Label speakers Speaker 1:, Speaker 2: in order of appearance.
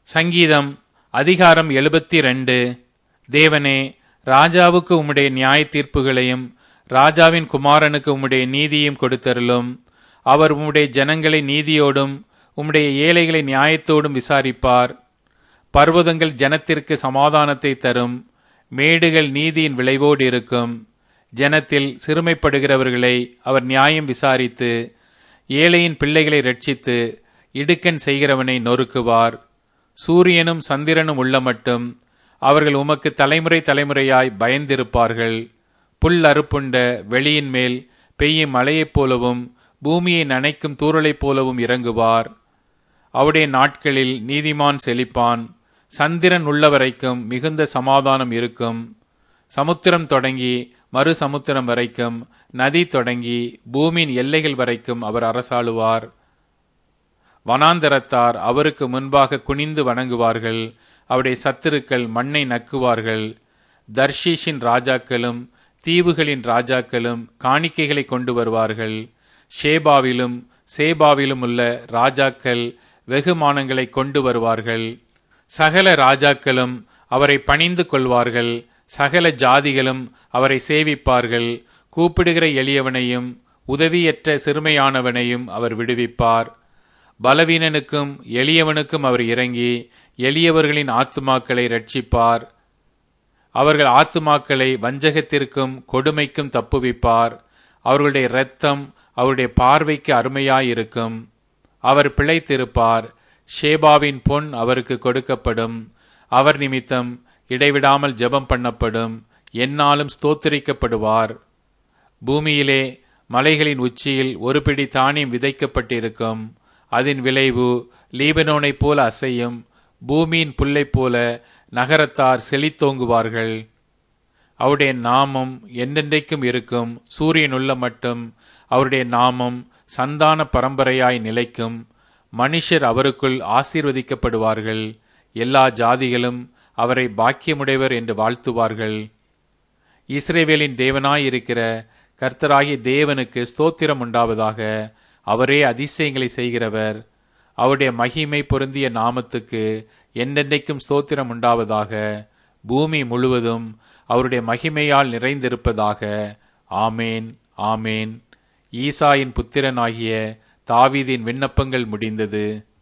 Speaker 1: சங்கீதம் அதிகாரம் எழுபத்தி ரெண்டு தேவனே ராஜாவுக்கு உம்முடைய நியாய தீர்ப்புகளையும் ராஜாவின் குமாரனுக்கு உம்முடைய நீதியையும் கொடுத்தருளும் அவர் உம்முடைய ஜனங்களை நீதியோடும் உம்முடைய ஏழைகளை நியாயத்தோடும் விசாரிப்பார் பர்வதங்கள் ஜனத்திற்கு சமாதானத்தை தரும் மேடுகள் நீதியின் விளைவோடு இருக்கும் ஜனத்தில் சிறுமைப்படுகிறவர்களை அவர் நியாயம் விசாரித்து ஏழையின் பிள்ளைகளை ரட்சித்து இடுக்கண் செய்கிறவனை நொறுக்குவார் சூரியனும் சந்திரனும் உள்ள மட்டும் அவர்கள் உமக்கு தலைமுறை தலைமுறையாய் பயந்திருப்பார்கள் புல் அறுப்புண்ட வெளியின் மேல் பெய்யும் மழையைப் போலவும் பூமியை நனைக்கும் தூறலைப் போலவும் இறங்குவார் அவருடைய நாட்களில் நீதிமான் செழிப்பான் சந்திரன் உள்ளவரைக்கும் மிகுந்த சமாதானம் இருக்கும் சமுத்திரம் தொடங்கி மறு சமுத்திரம் வரைக்கும் நதி தொடங்கி பூமியின் எல்லைகள் வரைக்கும் அவர் அரசாளுவார் வனாந்தரத்தார் அவருக்கு முன்பாக குனிந்து வணங்குவார்கள் அவருடைய சத்துருக்கள் மண்ணை நக்குவார்கள் தர்ஷீஷின் ராஜாக்களும் தீவுகளின் ராஜாக்களும் காணிக்கைகளை கொண்டு வருவார்கள் ஷேபாவிலும் சேபாவிலும் உள்ள ராஜாக்கள் வெகுமானங்களை கொண்டு வருவார்கள் சகல ராஜாக்களும் அவரை பணிந்து கொள்வார்கள் சகல ஜாதிகளும் அவரை சேவிப்பார்கள் கூப்பிடுகிற எளியவனையும் உதவியற்ற சிறுமையானவனையும் அவர் விடுவிப்பார் பலவீனனுக்கும் எளியவனுக்கும் அவர் இறங்கி எளியவர்களின் ஆத்துமாக்களை ரட்சிப்பார் அவர்கள் ஆத்துமாக்களை வஞ்சகத்திற்கும் கொடுமைக்கும் தப்புவிப்பார் அவர்களுடைய இரத்தம் அவருடைய பார்வைக்கு அருமையாயிருக்கும் அவர் பிழைத்திருப்பார் ஷேபாவின் பொன் அவருக்கு கொடுக்கப்படும் அவர் நிமித்தம் இடைவிடாமல் ஜெபம் பண்ணப்படும் என்னாலும் ஸ்தோத்திரிக்கப்படுவார் பூமியிலே மலைகளின் உச்சியில் ஒரு பிடி தானியம் விதைக்கப்பட்டிருக்கும் அதன் விளைவு லீபனோனைப் போல அசையும் பூமியின் புல்லைப் போல நகரத்தார் செழித்தோங்குவார்கள் அவருடைய நாமம் என்றென்றைக்கும் இருக்கும் சூரியன் உள்ள மட்டும் அவருடைய நாமம் சந்தான பரம்பரையாய் நிலைக்கும் மனுஷர் அவருக்குள் ஆசீர்வதிக்கப்படுவார்கள் எல்லா ஜாதிகளும் அவரை பாக்கியமுடையவர் என்று வாழ்த்துவார்கள் இஸ்ரேவேலின் தேவனாயிருக்கிற கர்த்தராகிய தேவனுக்கு ஸ்தோத்திரம் உண்டாவதாக அவரே அதிசயங்களை செய்கிறவர் அவருடைய மகிமை பொருந்திய நாமத்துக்கு என்றென்றைக்கும் ஸ்தோத்திரம் உண்டாவதாக பூமி முழுவதும் அவருடைய மகிமையால் நிறைந்திருப்பதாக ஆமேன் ஆமேன் ஈசாயின் புத்திரனாகிய தாவீதின் விண்ணப்பங்கள் முடிந்தது